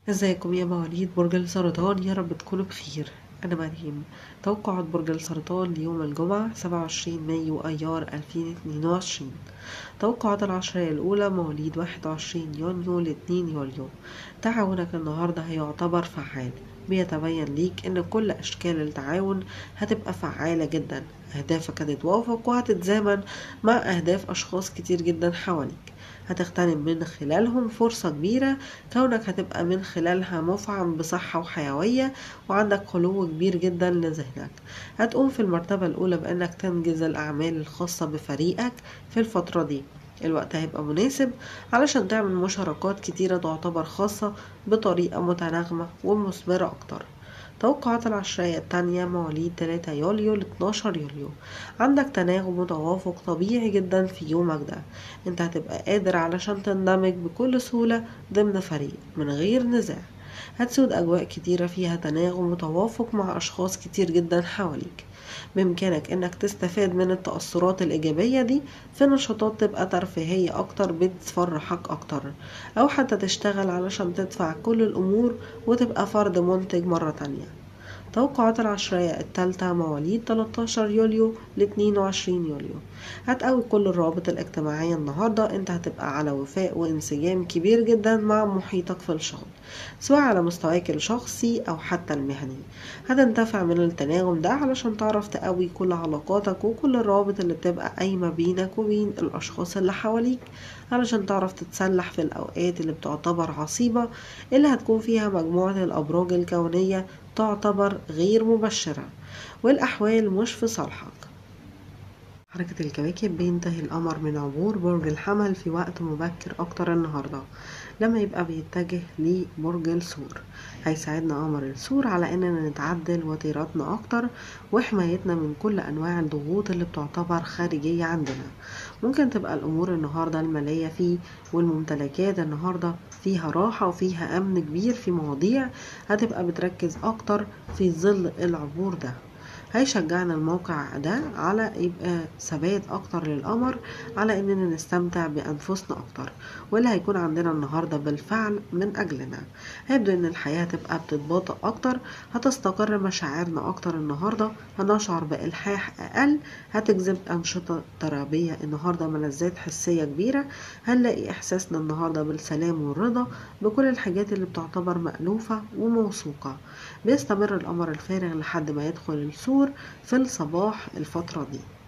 ازيكم يا مواليد برج السرطان يا رب تكونوا بخير أنا مريم توقعات برج السرطان ليوم الجمعة 27 مايو أيار 2022 توقعات العشرية الأولى مواليد 21 يونيو ل 2 يوليو تعاونك النهاردة هيعتبر فعال بيتبين ليك إن كل أشكال التعاون هتبقى فعالة جدا أهدافك هتتوافق وهتتزامن مع أهداف أشخاص كتير جدا حواليك هتغتنم من خلالهم فرصة كبيرة كونك هتبقى من خلالها مفعم بصحة وحيوية وعندك خلو كبير جدا لذهنك هتقوم في المرتبة الأولى بأنك تنجز الأعمال الخاصة بفريقك في الفترة دي الوقت هيبقى مناسب علشان تعمل مشاركات كتيرة تعتبر خاصة بطريقة متناغمة ومثمرة أكتر توقعات العشرية التانية مواليد 3 يوليو ل 12 يوليو عندك تناغم وتوافق طبيعي جدا في يومك ده انت هتبقى قادر علشان تندمج بكل سهولة ضمن فريق من غير نزاع هتسود أجواء كتيرة فيها تناغم وتوافق مع أشخاص كتير جدا حواليك بإمكانك إنك تستفاد من التأثرات الإيجابية دي في نشاطات تبقى ترفيهية أكتر بتفرحك أكتر أو حتى تشتغل علشان تدفع كل الأمور وتبقى فرد منتج مرة تانية توقعات العشرية التالتة مواليد 13 يوليو ل 22 يوليو هتقوي كل الروابط الاجتماعية النهاردة انت هتبقى على وفاء وانسجام كبير جدا مع محيطك في الشغل سواء على مستواك الشخصي أو حتى المهني هتنتفع من التناغم ده علشان تعرف تقوي كل علاقاتك وكل الروابط اللي بتبقى قايمة بينك وبين الأشخاص اللي حواليك علشان تعرف تتسلح في الأوقات اللي بتعتبر عصيبة اللي هتكون فيها مجموعة الأبراج الكونية تعتبر غير مبشرة والأحوال مش في صالحك حركة الكواكب بينتهي القمر من عبور برج الحمل في وقت مبكر أكتر النهاردة لما يبقى بيتجه لبرج الثور هيساعدنا قمر الثور على إننا نتعدل وتيراتنا أكتر وحمايتنا من كل أنواع الضغوط اللي بتعتبر خارجية عندنا ممكن تبقى الأمور النهاردة المالية فيه والممتلكات النهاردة فيها راحة وفيها أمن كبير في مواضيع هتبقى بتركز أكتر في ظل العبور ده هيشجعنا الموقع ده على يبقى ثبات اكتر للقمر على اننا نستمتع بانفسنا اكتر واللي هيكون عندنا النهارده بالفعل من اجلنا هيبدو ان الحياه تبقى بتتباطأ اكتر هتستقر مشاعرنا اكتر النهارده هنشعر بالحاح اقل هتجذب انشطه ترابيه النهارده ملذات حسيه كبيره هنلاقي احساسنا النهارده بالسلام والرضا بكل الحاجات اللي بتعتبر مألوفه وموثوقه بيستمر القمر الفارغ لحد ما يدخل السور في الصباح الفتره دي